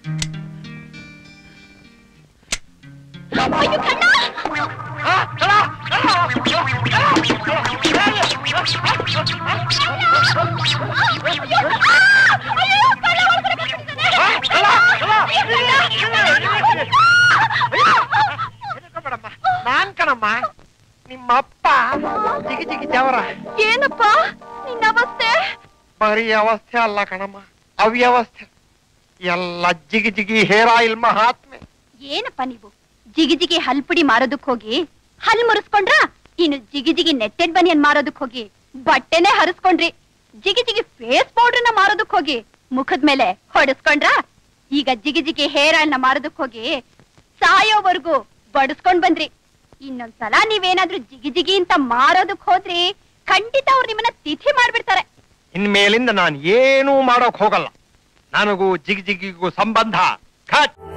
ಅಯ್ಯೋ ಕಣ್ಣ ನಾನ್ ಕಣಮ್ಮ ನಿಮ್ಮಪ್ಪ ಜಿಗಿ ಜಿಗಿ ಜವರ ಏನಪ್ಪ ನಿನ್ನ ಅವಸ್ಥೆ ಬರೀ ಅವಸ್ಥೆ ಅಲ್ಲ ಕಣಮ್ಮ ಅವ್ಯವಸ್ಥೆ ಎಲ್ಲ ಜಿಗಿ ಜಿಗಿ ಹೇರ್ ಆಯಿಲ್ ಮಹಾತ್ಮೆ ಏನಪ್ಪ ನೀವು ಜಿಗಿ ಜಿಗಿ ಹಲ್ಪುಡಿ ಮಾರೋದಕ್ ಹೋಗಿ ಹಲ್ ಮುರಿಸ್ಕೊಂಡ್ರ ಇನ್ನು ಜಿಗಿ ಜಿಗಿ ನೆಟ್ಟೆಡ್ ಬನಿಯನ್ ಮಾರೋದಕ್ ಹೋಗಿ ಬಟ್ಟೆನೆ ಹರಿಸ್ಕೊಂಡ್ರಿ ಜಿಗಿ ಜಿಗಿ ಫೇಸ್ ಪೌಡರ್ನ ಮಾರೋದಕ್ ಹೋಗಿ ಮುಖದ ಮೇಲೆ ಹೊಡೆಸ್ಕೊಂಡ್ರ ಈಗ ಜಿಗಿ ಜಿಗಿ ಹೇರ್ ಆಯಿಲ್ ನ ಮಾರೋದಕ್ ಹೋಗಿ ಸಾಯೋವರೆಗೂ ಬಡಿಸ್ಕೊಂಡ್ ಬಂದ್ರಿ ಇನ್ನೊಂದ್ಸಲ ನೀವೇನಾದ್ರೂ ಜಿಗಿ ಜಿಗಿ ಅಂತ ಮಾರೋದಕ್ ಹೋದ್ರಿ ಖಂಡಿತ ಅವ್ರು ನಿಮ್ಮನ್ನ ತಿಥಿ ಮಾಡ್ಬಿಡ್ತಾರೆ ಇನ್ಮೇಲಿಂದ ನಾನು ಏನೂ ಮಾಡೋಕ್ ಹೋಗಲ್ಲ ನನಗೂ ಜಿಗಿ ಜಿಗಿಗೂ ಸಂಬಂಧ ಖಚ್